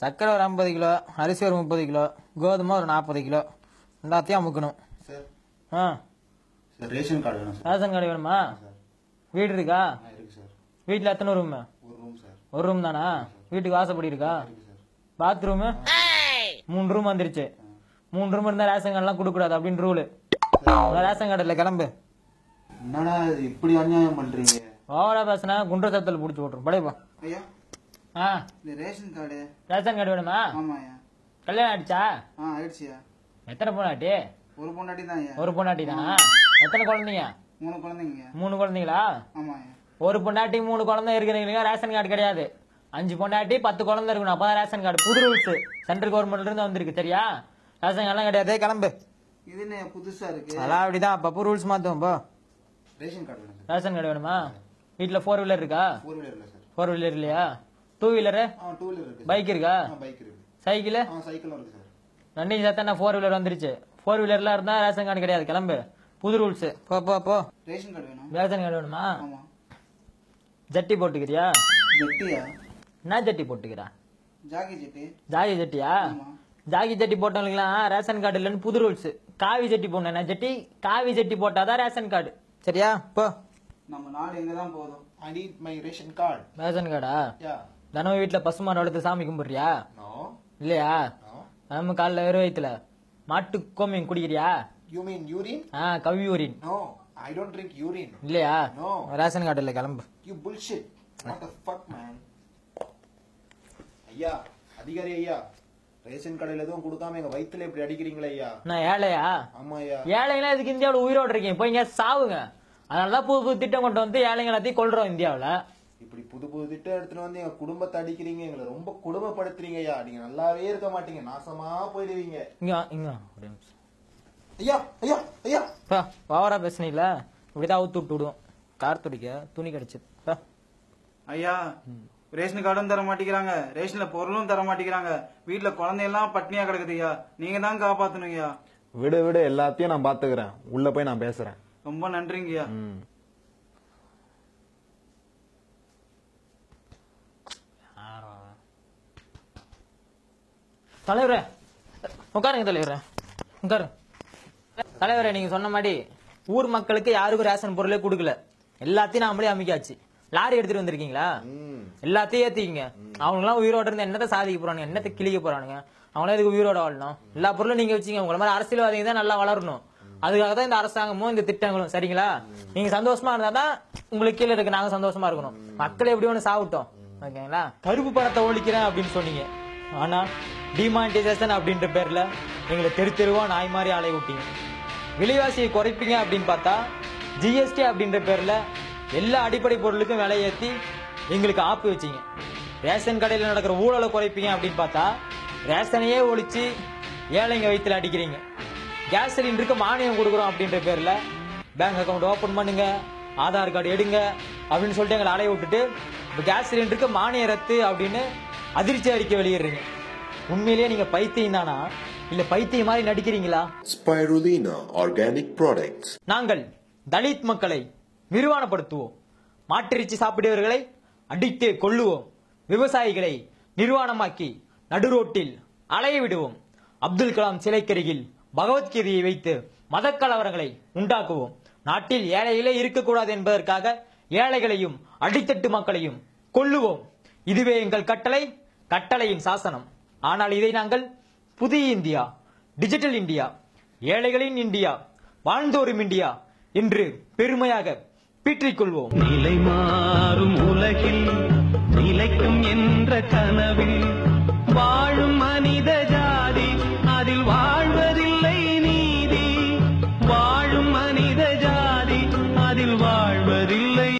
சர்க்கரை ஒரு ஐம்பது கிலோ அரிசி ஒரு முப்பது கிலோ கோதுமை ஒரு நாற்பது கிலோ எல்லாத்தையும் அமுக்கணும் சார் ஆ சார் ரேஷன் கார்டு வேணும் சார் ரேஷன் கார்டு வேணுமா சார் வீடு இருக்கா ஆ இருக்கு சார் வீட்டில் எத்தனை ரூம் ஒரு ரூம் சார் ஒரு ரூம் தானா வீட்டுக்கு வாசப்படி இருக்கா இருக்கு சார் பாத்ரூமு மூணு ரூம் வந்துருச்சு மூணு ரூம் இருந்தா ரேஷன் கார்டுலாம் கொடுக்கக்கூடாது அப்படின்னு ரூலு ரேஷன் கார்டு இல்லை கிளம்பு என்னடா இது இப்படி அநியாயம் பண்றீங்க ஓவரா பேசினா குன்ற சத்தல் பிடிச்சி விட்ரும் படைப்பா ஐயா ஆ இந்த ரேஷன் கார்டு ரேஷன் கார்டு வேணுமா ஆமாய்யா கல்யாணம் ஆயிடுச்சா ஆ ஆயிடுச்சியா எத்தனை பொண்ணாட்டி ஒரு பொண்டாட்டி தான் ஐயா ஒரு பொண்டாட்டி தானா எத்தனை குழந்தைங்க மூணு குழந்தைங்க மூணு குழந்தைங்களா ஆமாய்யா ஒரு பொண்டாட்டி மூணு குழந்தை இருக்கிறவங்களுக்கு ரேஷன் கார்டு கிடையாது அஞ்சு பொண்டாட்டி பத்து குழந்தை இருக்கணும் அப்பதான் ரேஷன் கார்டு புது ரூல்ஸ் சென்ட்ரல் கவர்மெண்ட்ல இருந்து வந்திருக்கு சரியா ரேஷன் கார்டுலாம் கிடையாது கிளம்பு இது என்ன புதுசா இருக்கு அதெல்லாம் அப்படிதான் அப்பப்போ ரூல்ஸ் மாத்துவோம் போ ரேஷன் கார்டு வேணும் சார் ரேஷன் கார்டு வேணுமா வீட்டுல ஃபோர் வீலர் இருக்கா ஃபோர் வீலர் இல்லை சார் ஃபோர் வீலர் இல்லையா டூ வீலரு ஆ டூ வீலர் இருக்கு பைக் இருக்கா ஆ பைக் இருக்கு சைக்கிள் ஆ சைக்கிளும் இருக்கு சார் ரெண்டையும் சேர்த்தா ஃபோர் வீலர் வந்துருச்சு ஃபோர் வீலர்ல இருந்தா ரேஷன் கார்டு கிடையாது கிளம்பு புது ரூல்ஸ் போ போ போ ரேஷன் கார்டு வேணும் ரேஷன் கார்டு வேணுமா ஆமா ஜட்டி போட்டுக்கிறியா ஜெட்டியா என்ன ஜட்டி போட்டுக்கிறா ஜாக்கி ஜெட்டி ஜாகி ஜட்டியா ஆமா ஜாகி ஜட்டி போட்டவங்களுக்குலாம் ரேஷன் கார்டு இல்லைன்னு புது ரூல்ஸ் காவி ஜட்டி போடணும் என்ன ஜட்டி காவி ஜட்டி போட்டாதான் ரேஷன் கார்டு சரியா போ நம்ம நாடு எங்க தான் போதும் I need my ration card ration கார்டா யா தினமும் வீட்டுல பசுமாடு வளர்த்து சாமி கும்பிடுறியா நோ இல்லையா நோ நம்ம காலைல வெறும் வயிற்றுல மாட்டு கோமியம் குடிக்கிறியா யூ மீன் யூரின் ஆ கவி ஊரின் no I don't drink urine இல்லையா நோ ரேஷன் கார்டு இல்லை கிளம்பு you bullshit what the fuck man ஐயா அதிகாரி ஐயா ரேஷன் கடையில எதுவும் கொடுக்காம எங்க வயித்துல இப்படி அடிக்கிறீங்களே ஐயா நான் ஏழையா ஆமா ஐயா ஏழைங்களா இதுக்கு இந்தியாவில் உயிரோடு இருக்கீங்க போய் இங்க சாவுங்க அதனாலதான் புது புது திட்டம் கொண்டு வந்து ஏழைங்க எல்லாத்தையும் கொள்றோம் இந்தியாவில் இப்படி புது புது திட்டம் எடுத்துட்டு வந்து எங்க குடும்பத்தை அடிக்கிறீங்க எங்களை ரொம்ப கொடுமைப்படுத்துறீங்க ஐயா நீங்க நல்லாவே இருக்க மாட்டீங்க நாசமா போயிடுவீங்க இங்க வா, இங்க வா, ஒரு நிமிஷம். ஐயா ஐயா ஐயா பா ஓவரா பேசுனீங்களா இப்படிதான் அவுத்து விட்டு விடுவோம் கார் துடிக்க துணி கிடைச்சது பா ஐயா ரேஷன் கார்டும் தர மாட்டேங்கிறாங்க ரேஷன்ல பொருளும் தர மாட்டேங்கிறாங்க வீட்டுல குழந்தையெல்லாம் பட்னியா கிடக்குது ஐயா நீங்க தான் காப்பாத்தணும் ஐயா விடு விடு எல்லாத்தையும் நான் பாத்துக்கிறேன் உள்ள போய் நான் பேசுறேன் ரொம்ப நன்றிங்க ஐயா ம். தலைவரே உட்காருங்க தலைவரே உட்காரு தலைவரே நீங்க சொன்ன மாதிரி ஊர் மக்களுக்கு யாருக்கும் ரேஷன் பொருளே கொடுக்கல எல்லாத்தையும் நாமளே அமைக்காச்சு லாரி எடுத்துட்டு வந்திருக்கீங்களா எல்லாத்தையும் ஏத்திக்கிங்க அவங்களாம் உயிரோட இருந்து என்னத்தை சாதிக்க போறானுங்க என்னத்தை கிழிக்க போறானுங்க அவங்களாம் இதுக்கு உயிரோட வாழணும் எல்லா பொருளும் நீங்க வச்சீங்க உங்களை மாதிரி அரசியல்வாதிங்க தான் நல்லா வளரணும் அதுக்காக தான் இந்த அரசாங்கமும் இந்த திட்டங்களும் சரிங்களா நீங்க சந்தோஷமா இருந்தா தான் உங்களுக்கு கீழே இருக்கு நாங்க சந்தோஷமா இருக்கணும் மக்கள் எப்படி ஒண்ணு சாப்பிட்டோம் ஓகேங்களா கருப்பு பணத்தை ஒழிக்கிறேன் அப்படின்னு சொன்னீங்க ஆனா டிமானிட்டைசேஷன் அப்படின்ற பேர்ல எங்களை தெரு தெருவா நாய் மாதிரி அலைய விட்டீங்க விலைவாசியை குறைப்பீங்க அப்படின்னு பார்த்தா ஜிஎஸ்டி அப்படின்ற பேர்ல எல்லா அடிப்படை பொருளுக்கும் விலை ஏத்தி எங்களுக்கு ஆப்பு வச்சீங்க ரேஷன் கடையில் நடக்கிற ஊழலை குறைப்பீங்க அப்படின்னு பார்த்தா ரேஷனையே ஒழிச்சு ஏழைங்க வயிற்றுல அடிக்கிறீங்க கேஸ் சிலிண்டருக்கு மானியம் கொடுக்குறோம் அப்படின்ற பேர்ல பேங்க் அக்கவுண்ட் ஓபன் பண்ணுங்க ஆதார் கார்டு எடுங்க அப்படின்னு சொல்லிட்டு எங்களை அலைய விட்டுட்டு இப்போ கேஸ் சிலிண்டருக்கு மானிய ரத்து அப்படின்னு அதிர்ச்சி அறிக்கை வெளியிடுறீங்க உண்மையிலேயே நீங்க பைத்தியம் தானா இல்ல பைத்தியம் மாதிரி நடிக்கிறீங்களா Spirulina Organic Products. நாங்கள் தலித் மக்களை நிர்வாணப்படுத்துவோம் மாட்டிறைச்சி சாப்பிடுவர்களை அடித்து கொள்ளுவோம் விவசாயிகளை நிர்வாணமாக்கி நடுரோட்டில் அலைய விடுவோம் அப்துல் கலாம் சிலைக்கருகில் பகவத்கீதையை வைத்து மதக்கலவரங்களை உண்டாக்குவோம் நாட்டில் ஏழைகளே இருக்கக்கூடாது என்பதற்காக ஏழைகளையும் அடித்தட்டு மக்களையும் கொல்லுவோம் இதுவே எங்கள் கட்டளை கட்டளையின் சாசனம் ஆனால் இதை நாங்கள் புதிய இந்தியா டிஜிட்டல் இந்தியா ஏழைகளின் இந்தியா வாழ்ந்தோரும் இந்தியா என்று பெருமையாக பீற்றிக் கொள்வோம் நிலை மாறும் உலகில் நிலைக்கும் என்ற கனவில் வாழும் மனித ஜாதி